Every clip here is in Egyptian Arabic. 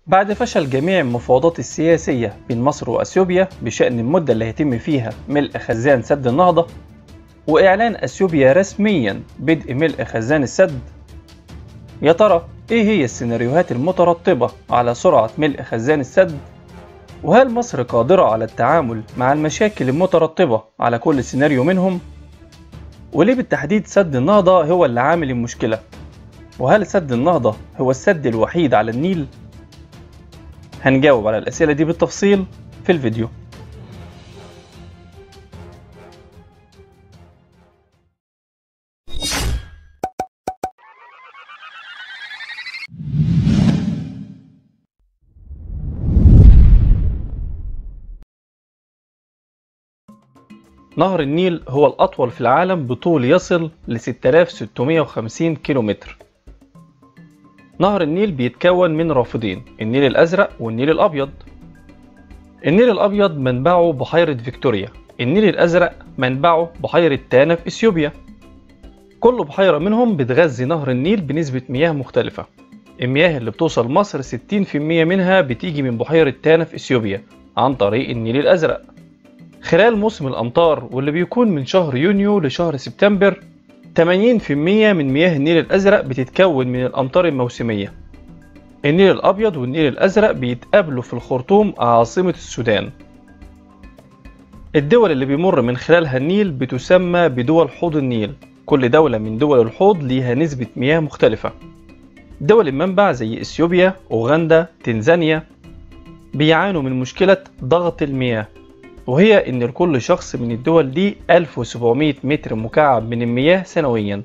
بعد فشل جميع المفاوضات السياسية بين مصر وأثيوبيا بشأن المدة اللي هيتم فيها ملء خزان سد النهضة وإعلان أثيوبيا رسميا بدء ملء خزان السد يا ترى إيه هي السيناريوهات المترتبة على سرعة ملء خزان السد؟ وهل مصر قادرة على التعامل مع المشاكل المترتبة على كل سيناريو منهم؟ وليه بالتحديد سد النهضة هو اللي عامل المشكلة؟ وهل سد النهضة هو السد الوحيد على النيل؟ هنجاوب على الأسئلة دي بالتفصيل في الفيديو نهر النيل هو الأطول في العالم بطول يصل ل 6650 كيلومتر نهر النيل بيتكون من رافدين النيل الأزرق والنيل الأبيض النيل الأبيض منبعه بحيرة فيكتوريا النيل الأزرق منبعه بحيرة تانا في إثيوبيا كل بحيرة منهم بتغذي نهر النيل بنسبة مياه مختلفة المياه اللي بتوصل مصر 60% منها بتيجي من بحيرة تانا في إثيوبيا عن طريق النيل الأزرق خلال موسم الأمطار واللي بيكون من شهر يونيو لشهر سبتمبر 80% من مياه النيل الأزرق بتتكون من الأمطار الموسمية النيل الأبيض والنيل الأزرق بيتقابلوا في الخرطوم عاصمة السودان الدول اللي بيمر من خلالها النيل بتسمى بدول حوض النيل كل دولة من دول الحوض ليها نسبة مياه مختلفة دول المنبع زي إثيوبيا، أوغندا، تنزانيا بيعانوا من مشكلة ضغط المياه وهي إن لكل شخص من الدول دي 1700 متر مكعب من المياه سنويا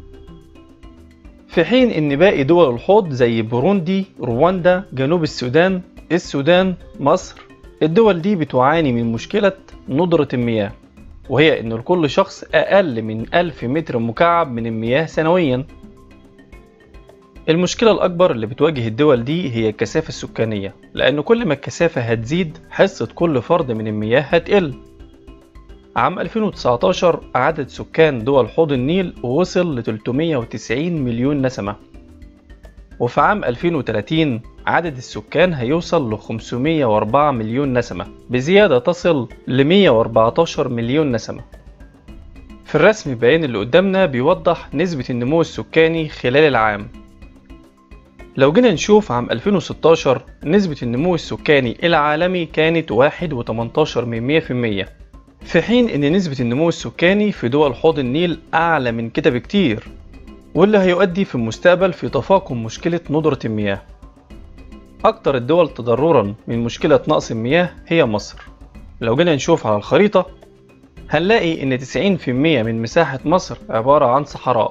في حين إن باقي دول الحوض زي بوروندي، رواندا، جنوب السودان، السودان، مصر الدول دي بتعاني من مشكلة ندرة المياه وهي إن لكل شخص أقل من 1000 متر مكعب من المياه سنويا المشكلة الأكبر اللي بتواجه الدول دي هي الكثافة السكانية لأن كل ما الكثافة هتزيد حصة كل فرد من المياه هتقل عام 2019 عدد سكان دول حوض النيل وصل ل 390 مليون نسمة وفي عام 2030 عدد السكان هيوصل ل 504 مليون نسمة بزيادة تصل ل 114 مليون نسمة في الرسم البيان اللي قدامنا بيوضح نسبة النمو السكاني خلال العام لو جينا نشوف عام 2016 نسبة النمو السكاني العالمي كانت 1.18 من 100% في حين ان نسبة النمو السكاني في دول حوض النيل اعلى من كده بكتير واللي هيؤدي في المستقبل في تفاقم مشكلة ندرة المياه اكتر الدول تضررا من مشكلة نقص المياه هي مصر لو جينا نشوف على الخريطة هنلاقي ان 90% من مساحة مصر عبارة عن صحراء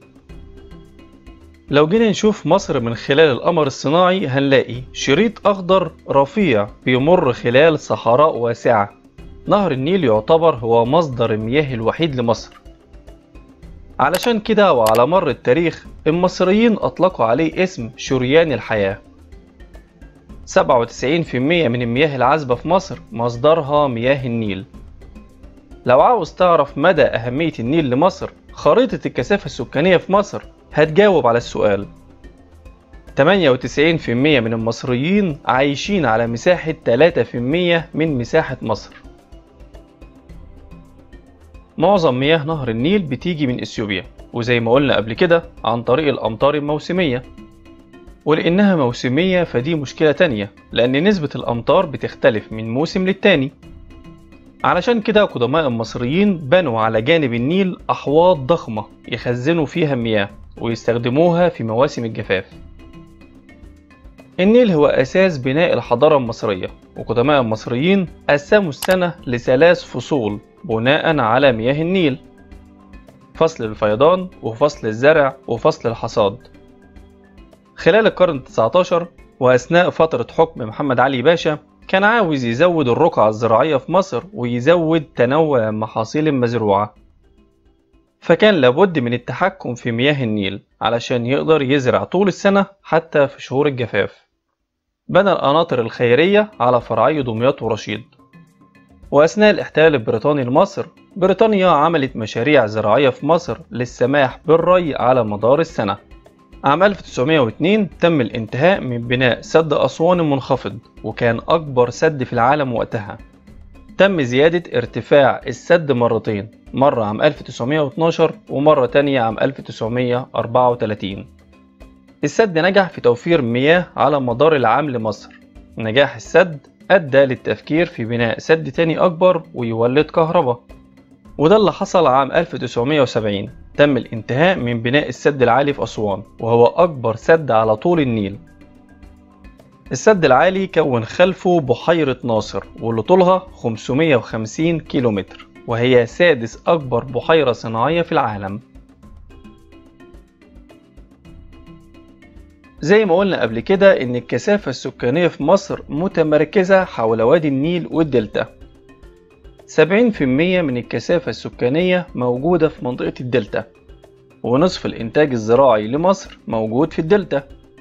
لو جينا نشوف مصر من خلال القمر الصناعي هنلاقي شريط أخضر رفيع بيمر خلال صحراء واسعة نهر النيل يعتبر هو مصدر المياه الوحيد لمصر علشان كده وعلى مر التاريخ المصريين أطلقوا عليه اسم شريان الحياة 97% من المياه العذبة في مصر مصدرها مياه النيل لو عاوز تعرف مدى أهمية النيل لمصر خريطة الكثافة السكانية في مصر هتجاوب على السؤال 98% من المصريين عايشين على مساحة 3% من مساحة مصر معظم مياه نهر النيل بتيجي من اثيوبيا وزي ما قلنا قبل كده عن طريق الأمطار الموسمية ولأنها موسمية فدي مشكلة تانية لأن نسبة الأمطار بتختلف من موسم للتاني علشان كده قدماء المصريين بنوا على جانب النيل أحواض ضخمة يخزنوا فيها المياه ويستخدموها في مواسم الجفاف النيل هو أساس بناء الحضارة المصرية وقدماء المصريين قسموا السنة لثلاث فصول بناء على مياه النيل فصل الفيضان وفصل الزرع وفصل الحصاد خلال القرن التسعتاشر وأثناء فترة حكم محمد علي باشا كان عاوز يزود الرقعة الزراعية في مصر ويزود تنوع المحاصيل المزروعة فكان لابد من التحكم في مياه النيل علشان يقدر يزرع طول السنة حتى في شهور الجفاف بنى القناطر الخيرية على فرعي دمياط ورشيد وأثناء الاحتلال البريطاني لمصر بريطانيا عملت مشاريع زراعية في مصر للسماح بالري على مدار السنة عام 1902 تم الانتهاء من بناء سد أسوان المنخفض وكان أكبر سد في العالم وقتها تم زيادة ارتفاع السد مرتين مرة عام 1912 ومرة تانية عام 1934 السد نجح في توفير مياه على مدار العام لمصر نجاح السد أدى للتفكير في بناء سد تاني أكبر ويولد كهرباء وده اللي حصل عام 1970 تم الانتهاء من بناء السد العالي في أسوان وهو أكبر سد على طول النيل السد العالي كون خلفه بحيرة ناصر واللي طولها 550 كيلومتر وهي سادس أكبر بحيرة صناعية في العالم زي ما قلنا قبل كده إن الكثافة السكانية في مصر متمركزة حول وادي النيل والدلتا 70% من الكثافة السكانية موجودة في منطقة الدلتا ونصف الإنتاج الزراعي لمصر موجود في الدلتا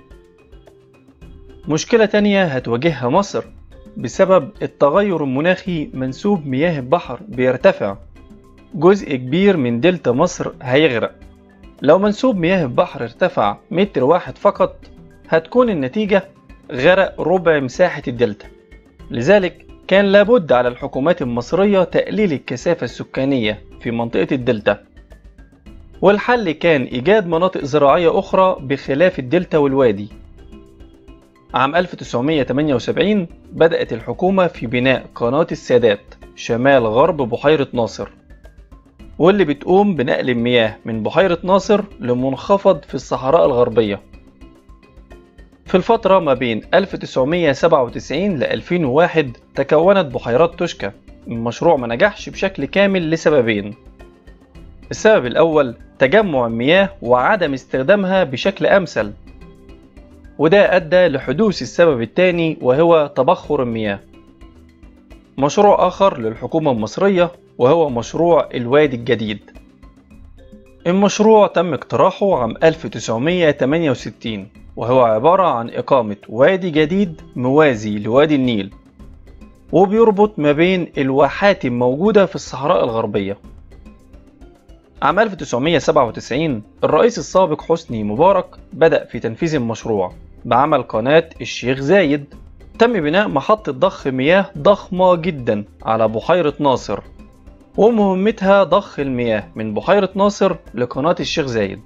مشكلة تانية هتواجهها مصر بسبب التغير المناخي منسوب مياه البحر بيرتفع جزء كبير من دلتا مصر هيغرق لو منسوب مياه البحر ارتفع متر واحد فقط هتكون النتيجة غرق ربع مساحة الدلتا لذلك كان لابد على الحكومات المصرية تقليل الكثافة السكانية في منطقة الدلتا والحل كان إيجاد مناطق زراعية أخرى بخلاف الدلتا والوادي عام 1978 بدأت الحكومة في بناء قناة السادات شمال غرب بحيرة ناصر واللي بتقوم بنقل المياه من بحيرة ناصر لمنخفض في الصحراء الغربية في الفترة ما بين 1997 ل 2001 تكونت بحيرات توشكا المشروع ما نجحش بشكل كامل لسببين السبب الأول تجمع المياه وعدم استخدامها بشكل أمثل وده أدى لحدوث السبب الثاني وهو تبخر المياه مشروع آخر للحكومة المصرية وهو مشروع الوادي الجديد المشروع تم اقتراحه عام 1968 وهو عبارة عن إقامة وادي جديد موازي لوادي النيل وبيربط ما بين الواحات الموجودة في الصحراء الغربية عام 1997 الرئيس السابق حسني مبارك بدأ في تنفيذ المشروع بعمل قناة الشيخ زايد تم بناء محطة ضخ مياه ضخمة جدا على بحيرة ناصر ومهمتها ضخ المياه من بحيرة ناصر لقناة الشيخ زايد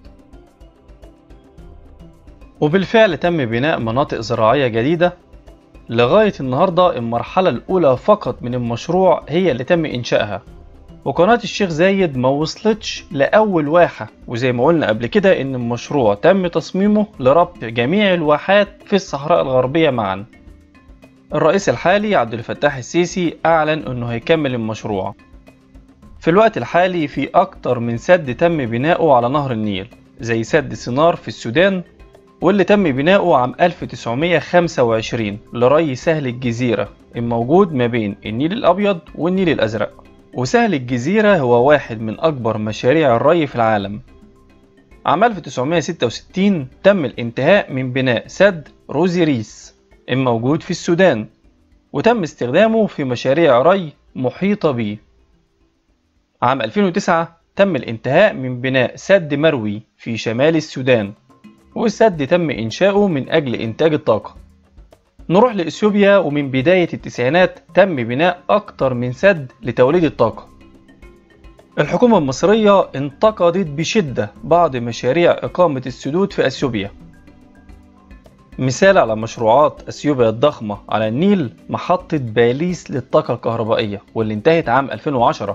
وبالفعل تم بناء مناطق زراعية جديدة لغاية النهاردة المرحلة الأولى فقط من المشروع هي اللي تم إنشائها وقناة الشيخ زايد ما وصلتش لأول واحة وزي ما قلنا قبل كده إن المشروع تم تصميمه لربط جميع الواحات في الصحراء الغربية معا الرئيس الحالي عبد الفتاح السيسي أعلن إنه هيكمل المشروع في الوقت الحالي في أكتر من سد تم بناؤه على نهر النيل زي سد سينار في السودان واللي تم بناؤه عام 1925 لري سهل الجزيرة الموجود ما بين النيل الأبيض والنيل الأزرق وسهل الجزيرة هو واحد من أكبر مشاريع الري في العالم عام 1966 تم الانتهاء من بناء سد روزيريس الموجود في السودان وتم استخدامه في مشاريع ري محيطة به عام 2009 تم الانتهاء من بناء سد مروي في شمال السودان والسد تم إنشاؤه من أجل إنتاج الطاقة نروح لإثيوبيا ومن بداية التسعينات تم بناء أكتر من سد لتوليد الطاقة الحكومة المصرية انتقدت بشدة بعض مشاريع إقامة السدود في أثيوبيا مثال على مشروعات أثيوبيا الضخمة على النيل محطة باليس للطاقة الكهربائية واللي انتهت عام 2010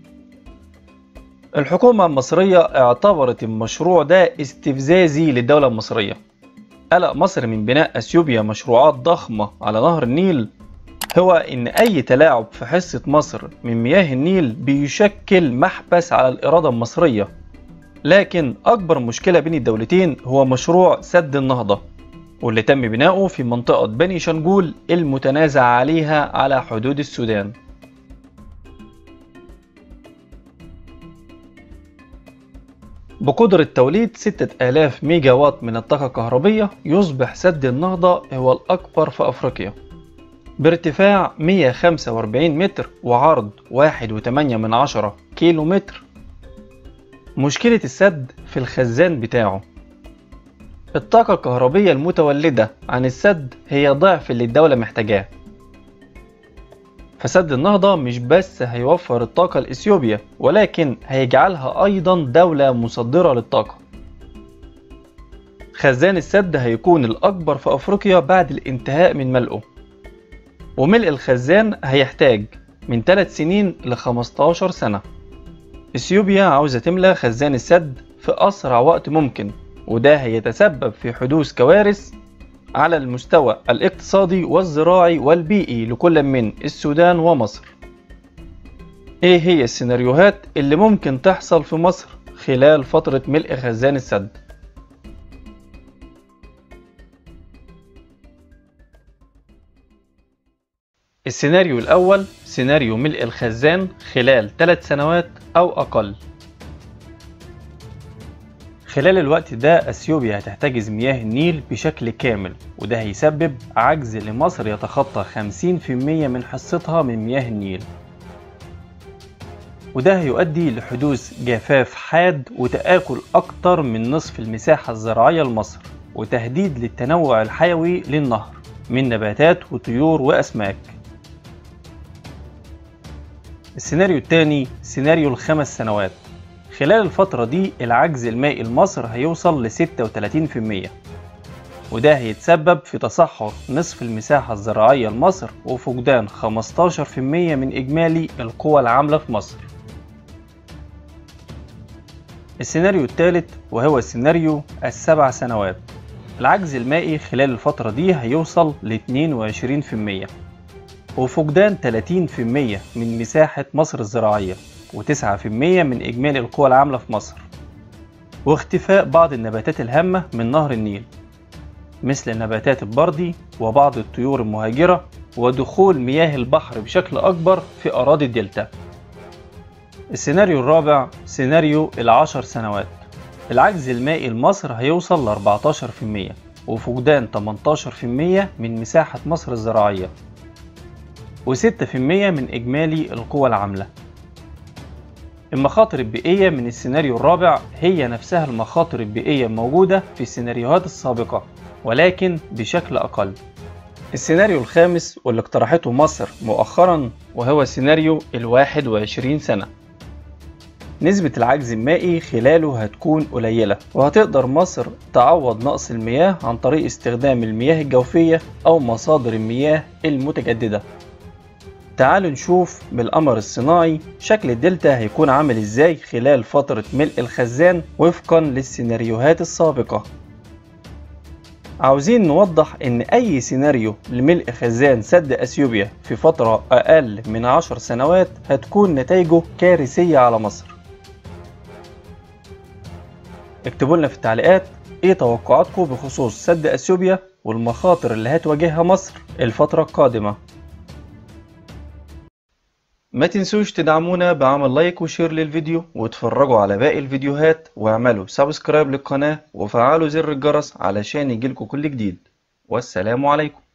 الحكومة المصرية اعتبرت المشروع ده استفزازي للدولة المصرية قلق مصر من بناء أثيوبيا مشروعات ضخمة على نهر النيل هو إن أي تلاعب في حصة مصر من مياه النيل بيشكل محبس على الإرادة المصرية لكن أكبر مشكلة بين الدولتين هو مشروع سد النهضة واللي تم بناؤه في منطقة بني شنجول المتنازع عليها على حدود السودان بقدرة توليد 6000 ميجا وات من الطاقة الكهربية يصبح سد النهضة هو الأكبر في أفريقيا بارتفاع 145 متر وعرض 1.8 من عشرة كيلو متر مشكلة السد في الخزان بتاعه الطاقة الكهربية المتولدة عن السد هي ضعف اللي الدولة محتاجاه فسد النهضة مش بس هيوفر الطاقة لإثيوبيا ولكن هيجعلها أيضا دولة مصدرة للطاقة خزان السد هيكون الأكبر في أفريقيا بعد الانتهاء من ملئه وملء الخزان هيحتاج من 3 سنين ل 15 سنة إثيوبيا عاوزة تملى خزان السد في أسرع وقت ممكن وده هيتسبب في حدوث كوارث على المستوى الاقتصادي والزراعي والبيئي لكل من السودان ومصر ايه هي السيناريوهات اللي ممكن تحصل في مصر خلال فترة ملء خزان السد السيناريو الأول سيناريو ملء الخزان خلال 3 سنوات أو أقل خلال الوقت ده اثيوبيا هتحتجز مياه النيل بشكل كامل وده هيسبب عجز لمصر يتخطى 50% من حصتها من مياه النيل وده هيؤدي لحدوث جفاف حاد وتآكل أكتر من نصف المساحة الزراعية لمصر وتهديد للتنوع الحيوي للنهر من نباتات وطيور وأسماك السيناريو الثاني سيناريو الخمس سنوات خلال الفترة دي العجز المائي لمصر هيوصل ل 36% وده هيتسبب في تصحر نصف المساحة الزراعية لمصر وفقدان 15% من إجمالي القوى العاملة في مصر السيناريو الثالث وهو السيناريو السبع سنوات العجز المائي خلال الفترة دي هيوصل ل 22% وفقدان 30% من مساحة مصر الزراعية و9% من إجمالي القوى العاملة في مصر واختفاء بعض النباتات الهامة من نهر النيل مثل نباتات البردي وبعض الطيور المهاجرة ودخول مياه البحر بشكل أكبر في أراضي الدلتا السيناريو الرابع سيناريو العشر سنوات العجز المائي لمصر هيوصل ل 14% وفقدان 18% من مساحة مصر الزراعية و6% من إجمالي القوى العاملة المخاطر البيئية من السيناريو الرابع هي نفسها المخاطر البيئية الموجودة في السيناريوهات السابقة ولكن بشكل أقل السيناريو الخامس واللي اقترحته مصر مؤخرا وهو سيناريو الواحد وعشرين سنة نسبة العجز المائي خلاله هتكون قليلة وهتقدر مصر تعوض نقص المياه عن طريق استخدام المياه الجوفية أو مصادر المياه المتجددة تعالوا نشوف بالقمر الصناعي شكل الدلتا هيكون عامل ازاي خلال فترة ملء الخزان وفقا للسيناريوهات السابقة عاوزين نوضح ان اي سيناريو لملء خزان سد اثيوبيا في فترة اقل من عشر سنوات هتكون نتائجه كارثية على مصر اكتبوا لنا في التعليقات ايه توقعاتكم بخصوص سد اثيوبيا والمخاطر اللي هتواجهها مصر الفترة القادمة ما تنسوش تدعمونا بعمل لايك وشير للفيديو وتفرجوا على باقي الفيديوهات واعملوا سبسكرايب للقناة وفعلوا زر الجرس علشان يجيلكوا كل جديد والسلام عليكم